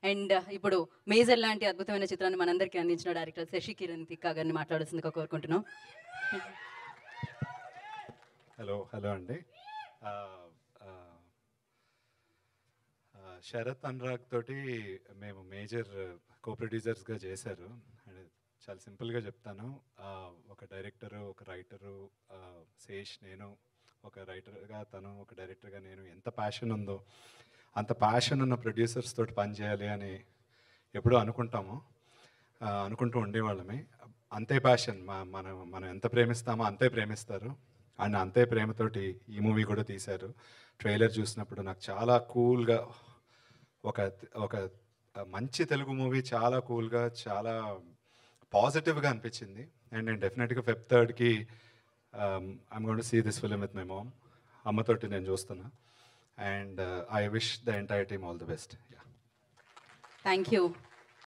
and ఇప్పుడు major లాంటి అద్భుతమైన చిత్రాన్ని మనందరికీ అందించిన డైరెక్టర్ శశి కిరణ్ తిక్కా గారిని మాట్లాడాల్సిందిగా కోరుకుంటున్నాం హలో హలో అండి ఆ, ఆ, ఆ, శరత్ అనురాగ్ తోటి మేము మేజర్ కో ప్రొడ్యూసర్స్గా చేశారు అండ్ చాలా సింపుల్గా చెప్తాను ఆ, ఒక డైరెక్టరు ఒక రైటరు శేష్ నేను ఒక రైటర్గా తను ఒక డైరెక్టర్గా నేను ఎంత ప్యాషన్ ఉందో అంత ప్యాషన్ ఉన్న ప్రొడ్యూసర్స్ తోటి పనిచేయాలి అని ఎప్పుడూ అనుకుంటాము ఆ, అనుకుంటూ ఉండేవాళ్ళమే అంతే ప్యాషన్ మా మనం మనం ఎంత ప్రేమిస్తామో అంతే ప్రేమిస్తారు అండ్ అంతే ప్రేమతోటి ఈ మూవీ కూడా తీశారు ట్రైలర్ చూసినప్పుడు నాకు చాలా కూల్గా ఒక ఒక మంచి తెలుగు మూవీ చాలా కూల్గా చాలా పాజిటివ్గా అనిపించింది అండ్ నేను డెఫినెట్గా ఫెబ్ థర్డ్కి I'm gonna see this film with my mom అమ్మతోటి నేను చూస్తున్నా and I wish the entire team all the best thank you